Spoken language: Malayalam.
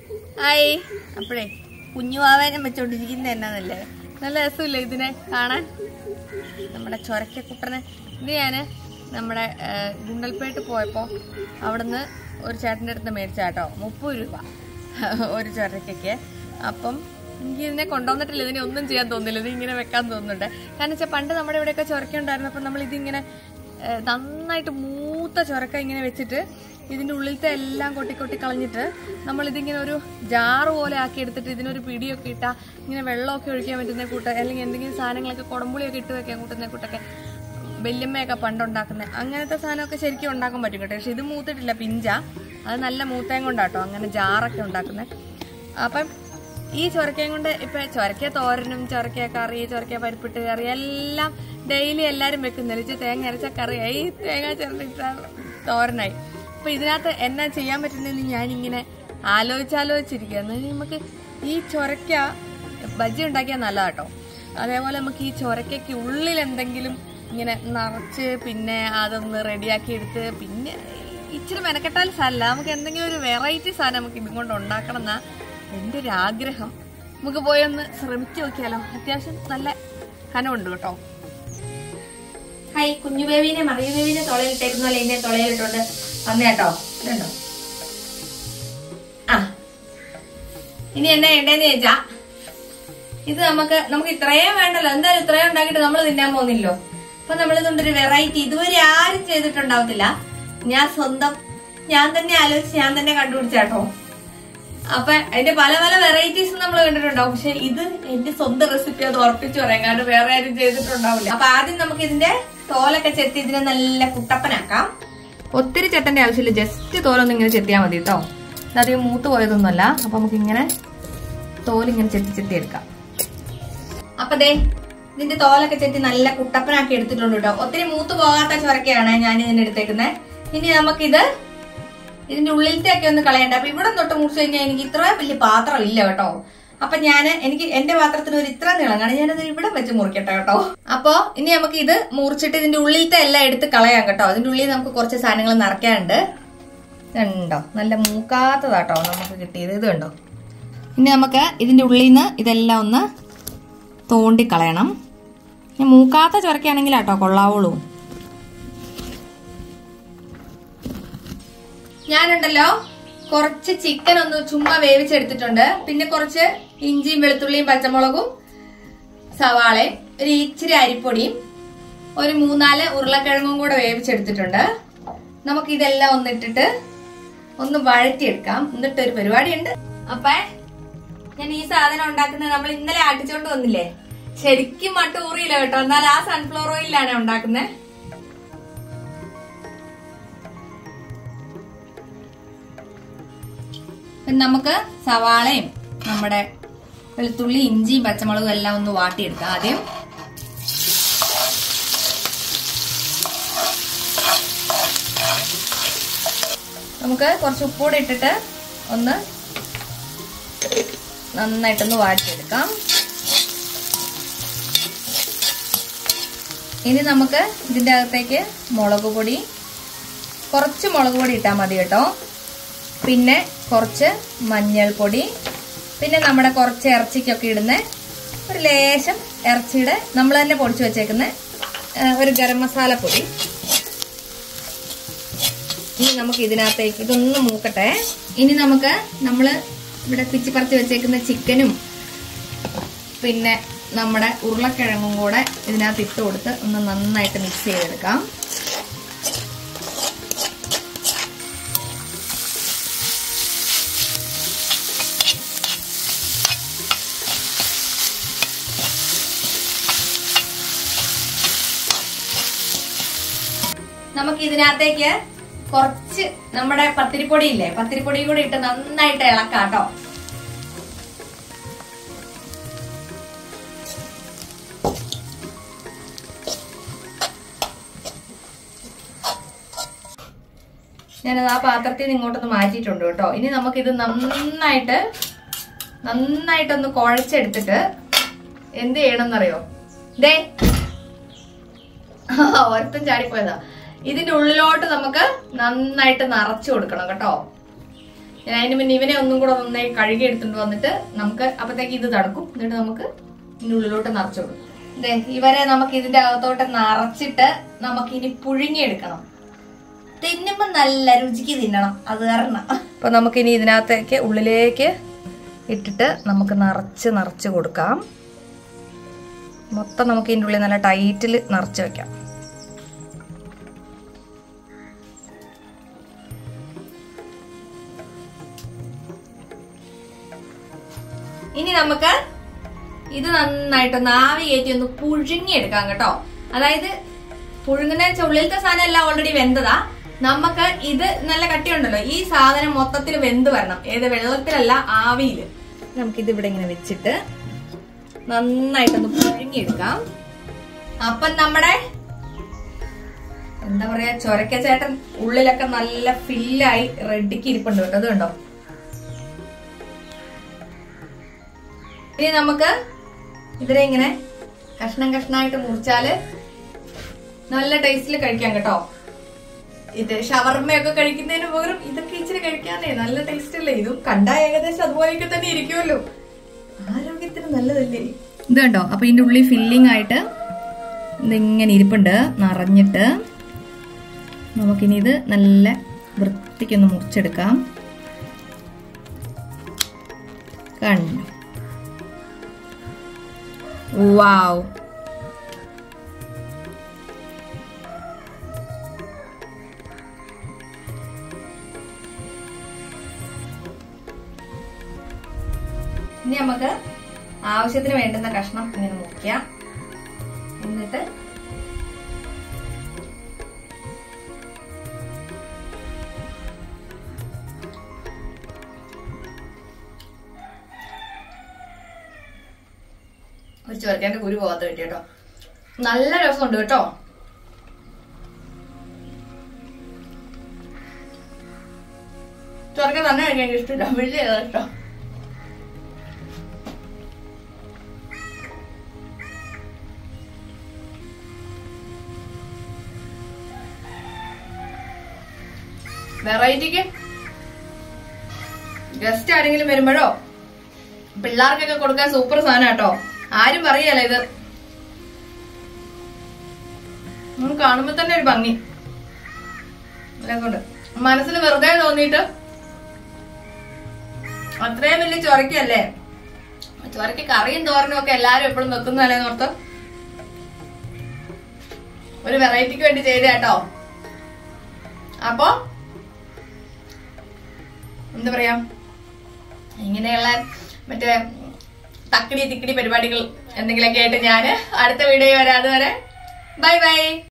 ഹായ് അപ്പോഴേ കുഞ്ഞുവാവേനെ വെച്ചോണ്ടിരിക്കുന്ന എന്നാന്നല്ലേ നല്ല രസമില്ലേ ഇതിനെ കാണാൻ നമ്മുടെ ചൊരക്കക്കുട്ടനെ ഇത് ഞാൻ നമ്മുടെ ആ, ഗുണ്ടൽപേട്ട് പോയപ്പോൾ അവിടുന്ന് ഒരു ചേട്ടൻ്റെ അടുത്ത് മേടിച്ച കേട്ടോ മുപ്പത് രൂപ ഒരു ചൊരക്കയ്ക്ക് അപ്പം എനിക്ക് ഇതിനെ കൊണ്ടുവന്നിട്ടില്ല ഇതിനെ ഒന്നും ചെയ്യാൻ തോന്നുന്നില്ല ഇത് ഇങ്ങനെ വെക്കാൻ തോന്നുന്നുണ്ട് കാരണം വെച്ചാൽ പണ്ട് നമ്മുടെ ഇവിടെയൊക്കെ ചൊരക്ക ഉണ്ടായിരുന്നപ്പോൾ നമ്മൾ ഇതിങ്ങനെ ആ, നന്നായിട്ട് മൂത്ത ചൊരക്ക ഇങ്ങനെ വെച്ചിട്ട് ഇതിന്റെ ഉള്ളിലത്തെ എല്ലാം കൊട്ടി കൊട്ടി കളഞ്ഞിട്ട് നമ്മൾ ഇതിങ്ങനെ ഒരു ജാറ് പോലെ ആക്കി എടുത്തിട്ട് ഇതിനൊരു പിടിയൊക്കെ ഇട്ടാ ഇങ്ങനെ വെള്ളമൊക്കെ ഒഴിക്കാൻ പറ്റുന്ന കൂട്ട് അല്ലെങ്കിൽ എന്തെങ്കിലും സാധനങ്ങളൊക്കെ കുടമ്പുളിയൊക്കെ ഇട്ട് വെക്കാൻ കൂട്ടുന്ന കൂട്ടൊക്കെ വല്യമ്മയൊക്കെ പണ്ടുണ്ടാക്കുന്നത് അങ്ങനത്തെ സാധനമൊക്കെ ശരിക്കും ഉണ്ടാക്കാൻ പറ്റും കേട്ടോ പക്ഷെ ഇത് മൂത്തിട്ടില്ല പിഞ്ച അത് നല്ല മൂത്തയും കൊണ്ടാട്ടോ അങ്ങനെ ജാറൊക്കെ ഉണ്ടാക്കുന്നത് അപ്പം ഈ ചൊരക്കയും കൊണ്ട് ഇപ്പൊ ചൊരക്ക തോരനും ചൊരക്ക കറി ചൊരക്ക പരിപ്പിട്ട് കറി എല്ലാം ഡെയിലി എല്ലാരും വെക്കുന്നില്ല ഇച്ചിരി തേങ്ങ അരച്ച കറിയായി തേങ്ങ ചിരണ്ടിട്ട തോരനായി അപ്പൊ ഇതിനകത്ത് എന്നാ ചെയ്യാൻ പറ്റുന്നതെന്ന് ഞാനിങ്ങനെ ആലോചിച്ചാലോചിച്ചിരിക്കുക എന്നാൽ നമുക്ക് ഈ ചൊരക്ക ബജ്ജി ഉണ്ടാക്കിയാൽ നല്ലതാ കേട്ടോ അതേപോലെ നമുക്ക് ഈ ചൊരക്കയ്ക്ക് ഉള്ളിൽ എന്തെങ്കിലും ഇങ്ങനെ നിറച്ച് പിന്നെ അതൊന്ന് റെഡിയാക്കി എടുത്ത് പിന്നെ ഇച്ചിരി മെനക്കെട്ടാൽ സാധനമില്ല നമുക്ക് എന്തെങ്കിലും ഒരു വെറൈറ്റി സാധനം നമുക്ക് ഇതും കൊണ്ട് ഉണ്ടാക്കണം എന്നാ എൻ്റെ ഒരു ആഗ്രഹം നമുക്ക് പോയി ഒന്ന് ശ്രമിച്ചു നോക്കിയാലോ അത്യാവശ്യം നല്ല കനമുണ്ട് കേട്ടോ ഹായ് കുഞ്ഞു ബേബീനെ മറിയ ബേബീനെ തൊളയിലിട്ടേക്കുന്ന പോലെ എന്നെ തൊളയിലിട്ടുണ്ട് വന്നേ കേട്ടോ ഇതുണ്ടോ ആ ഇനി എന്നാ വേണ്ടേന്ന് ചോദിച്ചാ ഇത് നമുക്ക് നമുക്ക് ഇത്രയും വേണ്ടല്ലോ എന്തായാലും ഇത്രയും ഉണ്ടാക്കിയിട്ട് നമ്മൾ തിന്നാൻ പോകുന്നില്ലോ അപ്പൊ നമ്മൾ ഇതുകൊണ്ടൊരു വെറൈറ്റി ഇതുവരെ ആരും ചെയ്തിട്ടുണ്ടാവത്തില്ല ഞാൻ സ്വന്തം ഞാൻ തന്നെ ആലോചിച്ച് ഞാൻ തന്നെ കണ്ടുപിടിച്ചാട്ടോ അപ്പൊ അതിന്റെ പല പല വെറൈറ്റീസ് നമ്മൾ കണ്ടിട്ടുണ്ടാവും പക്ഷെ ഇത് എന്റെ സ്വന്തം റെസിപ്പി അത് ഉറപ്പിച്ചു പറയാം കാരണം വേറെ ആരും ചെയ്തിട്ടുണ്ടാവില്ല അപ്പൊ ആദ്യം നമുക്ക് ഇതിന്റെ തോലൊക്കെ ചെത്തി ഇതിനെ നല്ല കുട്ടപ്പനാക്കാം ഒത്തിരി ചെട്ടന്റെ ആവശ്യമില്ല ജസ്റ്റ് തോലൊന്നും ഇങ്ങനെ ചെത്തിയാൽ മതി കേട്ടോ അധികം മൂത്ത് പോയതൊന്നുമല്ല അപ്പൊ നമുക്ക് ഇങ്ങനെ തോലിങ്ങനെ ചെത്തി ചെത്തി എടുക്കാം അപ്പൊ ദേ ഇതിന്റെ തോലൊക്കെ ചെത്തി നല്ല കുട്ടപ്പനാക്കി എടുത്തിട്ടുണ്ട് കേട്ടോ ഒത്തിരി മൂത്ത് പോകാത്ത ചൊരക്കയാണ് ഞാൻ ഇതിന് എടുത്തേക്കുന്നത് ഇനി നമുക്കിത് ഇതിന്റെ ഉള്ളിലത്തെ ഒക്കെ ഒന്ന് കളയണ്ട അപ്പൊ ഇവിടെ തൊട്ട് മുറിച്ച് കഴിഞ്ഞാൽ എനിക്ക് ഇത്ര വലിയ പാത്രം ഇല്ല കേട്ടോ അപ്പൊ ഞാൻ എനിക്ക് എന്റെ പാത്രത്തിന് ഒരു ഇത്ര നീളം കാണും ഞാനത് ഇവിടെ വെച്ച് മുറിക്കട്ടെ കേട്ടോ അപ്പൊ ഇനി നമുക്ക് ഇത് മുറിച്ചിട്ട് ഇതിന്റെ ഉള്ളിലത്തെ എല്ലാം എടുത്ത് കളയാം കേട്ടോ അതിന്റെ ഉള്ളിൽ നമുക്ക് കുറച്ച് സാധനങ്ങൾ നിറയ്ക്കാനുണ്ട് ഉണ്ടോ നല്ല മൂക്കാത്തതാട്ടോ നമുക്ക് കിട്ടിയത് ഇത് കണ്ടോ ഇനി നമുക്ക് ഇതിന്റെ ഉള്ളിൽ നിന്ന് ഇതെല്ലാം ഒന്ന് തോണ്ടി കളയണം ഇനി മൂക്കാത്ത ചൊരക്കാണെങ്കിൽ കേട്ടോ കൊള്ളാവുള്ളൂ ഞാനുണ്ടല്ലോ കുറച്ച് ചിക്കൻ ഒന്ന് ചുമ്മാ വേവിച്ചെടുത്തിട്ടുണ്ട് പിന്നെ കുറച്ച് ഇഞ്ചിയും വെളുത്തുള്ളിയും പച്ചമുളകും സവാളയും ഒരു ഇച്ചിരി അരിപ്പൊടിയും ഒരു മൂന്നാല് ഉരുളക്കിഴങ്ങും കൂടെ വേവിച്ചെടുത്തിട്ടുണ്ട് നമുക്ക് ഇതെല്ലാം ഒന്നിട്ടിട്ട് ഒന്ന് വഴറ്റിയെടുക്കാം എന്നിട്ട് ഒരു പരിപാടിയുണ്ട് അപ്പേ ഞാൻ ഈ സാധനം ഉണ്ടാക്കുന്നത് നമ്മൾ ഇന്നലെ ആട്ടിച്ചോണ്ട് വന്നില്ലേ ശരിക്കും മട്ട് ഊറിയില്ല കേട്ടോ എന്നാൽ ആ സൺഫ്ലവർ ഓയിലാണ് ഉണ്ടാക്കുന്നത് പിന്നെ നമുക്ക് സവാളയും നമ്മുടെ വെളുത്തുള്ളി ഇഞ്ചിയും പച്ചമുളകും എല്ലാം ഒന്ന് വാട്ടിയെടുക്കാം ആദ്യം നമുക്ക് കുറച്ച് ഉപ്പൂടെ ഇട്ടിട്ട് ഒന്ന് നന്നായിട്ടൊന്ന് വാട്ടിയെടുക്കാം ഇനി നമുക്ക് ഇതിന്റെ അകത്തേക്ക് മുളക് പൊടി കുറച്ച് മുളക് പൊടി ഇട്ടാൽ മതി കേട്ടോ പിന്നെ കുറച്ച് മഞ്ഞൾപ്പൊടി പിന്നെ നമ്മുടെ കുറച്ച് ഇറച്ചിക്കൊക്കെ ഇടുന്ന ഒരു ലേശം ഇറച്ചിയുടെ നമ്മൾ തന്നെ പൊടിച്ചു വെച്ചേക്കുന്ന ആ, ഒരു ഗരം മസാല പൊടി ഇനി നമുക്ക് ഇതിനകത്തേക്ക് ഇതൊന്ന് മൂക്കട്ടെ ഇനി നമുക്ക് നമ്മൾ ഇവിടെ പിച്ചി പറിച്ച് വെച്ചേക്കുന്ന ചിക്കനും പിന്നെ നമ്മുടെ ഉരുളക്കിഴങ്ങും കൂടെ ഇതിനകത്ത് ഇട്ട് കൊടുത്ത് ഒന്ന് നന്നായിട്ട് മിക്സ് ചെയ്തെടുക്കാം നമുക്ക് ഇതിനകത്തേക്ക് കുറച്ച് നമ്മുടെ പത്തിരിപ്പൊടി ഇല്ലേ പത്തിരിപ്പൊടി കൂടി ഇട്ട് നന്നായിട്ട് ഇളക്കാം കേട്ടോ ഞാനത് ആ പാത്രത്തിൽ നിന്ന് ഇങ്ങോട്ടൊന്ന് മാറ്റിയിട്ടുണ്ട് കേട്ടോ ഇനി നമുക്കിത് നന്നായിട്ട് നന്നായിട്ടൊന്ന് കുഴച്ചെടുത്തിട്ട് എന്ത് ചെയ്യണം എന്നറിയോ ദേ ഒരുത്തം ചാടിപ്പോയതാ ഇതിന്റെ ഉള്ളിലോട്ട് നമുക്ക് നന്നായിട്ട് നിറച്ചു കൊടുക്കണം കേട്ടോ ഞാൻ അതിന് മുന്നേ ഇവനെ ഒന്നും കൂടെ നന്നായി കഴുകി എടുത്തുകൊണ്ട് വന്നിട്ട് നമുക്ക് അപ്പത്തേക്ക് ഇത് തടക്കും എന്നിട്ട് നമുക്ക് ഇതിന്റെ ഉള്ളിലോട്ട് നിറച്ചു കൊടുക്കും ദേ, ഇവരെ നമുക്ക് ഇതിന്റെ അകത്തോട്ട് നിറച്ചിട്ട് നമുക്ക് ഇനി പുഴുങ്ങിയെടുക്കണം തിന്നുമ്പോ നല്ല രുചിക്ക് തിന്നണം അത് കാരണം അപ്പൊ നമുക്ക് ഇനി ഇതിനകത്തേക്ക് ഉള്ളിലേക്ക് ഇട്ടിട്ട് നമുക്ക് നിറച്ച് നിറച്ച് കൊടുക്കാം മൊത്തം നമുക്ക് ഇതിൻ്റെ ഉള്ളിൽ നല്ല ടൈറ്റിൽ നിറച്ച് വെക്കാം ഇനി നമുക്ക് ഇത് നന്നായിട്ടൊന്ന് ആവി കയറ്റി ഒന്ന് പുഴുങ്ങിയെടുക്കാം കേട്ടോ അതായത് പുഴുങ്ങുന്ന വെച്ചാൽ ഉള്ളിലത്തെ സാധനം എല്ലാം ഓൾറെഡി വെന്തതാ നമുക്ക് ഇത് നല്ല കട്ടിയുണ്ടല്ലോ ഈ സാധനം മൊത്തത്തിൽ വെന്ത് വരണം ഏത് വെള്ളത്തിലല്ല ആവിയില് നമുക്കിത് ഇവിടെ ഇങ്ങനെ വെച്ചിട്ട് നന്നായിട്ടൊന്ന് പുഴുങ്ങിയെടുക്കാം അപ്പം നമ്മുടെ എന്താ പറയാ ചൊരക്ക ചേട്ടൻ ഉള്ളിലൊക്കെ നല്ല ഫില്ലായി റെഡിക്ക് ഇരിപ്പുണ്ട് കേട്ടോ അത് കണ്ടോ ഇനി നമുക്ക് ഇതിനെ ഇങ്ങനെ കഷ്ണം കഷ്ണമായിട്ട് മുറിച്ചാല് നല്ല ടേസ്റ്റിൽ കഴിക്കാം കേട്ടോ ഇത് ഷവർമ്മയൊക്കെ കഴിക്കുന്നതിന് പകരം ഇതൊക്കെ ഇച്ചിരി കഴിക്കാനേ നല്ല ടേസ്റ്റ് അല്ലേ ഇതും കണ്ടാ ഏകദേശം അതുപോലെയൊക്കെ തന്നെ ഇരിക്കുമല്ലോ ആരോഗ്യത്തിന് നല്ലതല്ലേ ഇത് കണ്ടോ അപ്പൊ ഇതിന്റെ ഉള്ളിൽ ഫില്ലിംഗ് ആയിട്ട് ഇതിങ്ങനെ ഇരിപ്പുണ്ട് നിറഞ്ഞിട്ട് നമുക്കിനി ഇത് നല്ല വൃത്തിക്കൊന്ന് മുറിച്ചെടുക്കാം കണ്ടു വാവ് ഇനി നമുക്ക് ആവശ്യത്തിന് വേണ്ടുന്ന കഷ്ണം ഇങ്ങനെ മുറിക്കാം എന്നിട്ട് ഒരു ചോരക്കാന്റെ കുരു പോകാത്ത കിട്ടി കേട്ടോ നല്ല രസമുണ്ട് കേട്ടോ ചോരക്ക തന്നെ കഴിക്കാൻ എനിക്ക് ഇഷ്ടമില്ല വലിയ ഇഷ്ടം വെറൈറ്റിക്ക് ഗസ്റ്റ് ആരെങ്കിലും വരുമ്പോഴോ പിള്ളേർക്കൊക്കെ കൊടുക്കാൻ സൂപ്പർ സാധനം കേട്ടോ ആരും പറയല്ല ഇത് നമുക്ക് കാണുമ്പോ തന്നെ ഒരു ഭംഗി കൊണ്ട് മനസ്സിൽ വെറുതെ തോന്നിയിട്ട് അത്രയും വലിയ ചൊരക്കല്ലേ ചൊരക്ക് കറിയും തോരനും ഒക്കെ എല്ലാരും എപ്പോഴും വെക്കുന്നതല്ലേ ഓർത്ത് ഒരു വെറൈറ്റിക്ക് വേണ്ടി ചെയ്ത കേട്ടോ അപ്പോ എന്താ പറയാ ഇങ്ങനെയുള്ള മറ്റേ തക്കടി തിക്കടി പരിപാടികൾ എന്തെങ്കിലുമൊക്കെ ആയിട്ട് ഞാൻ അടുത്ത വീഡിയോ വരാതെ വരെ ബൈ ബൈ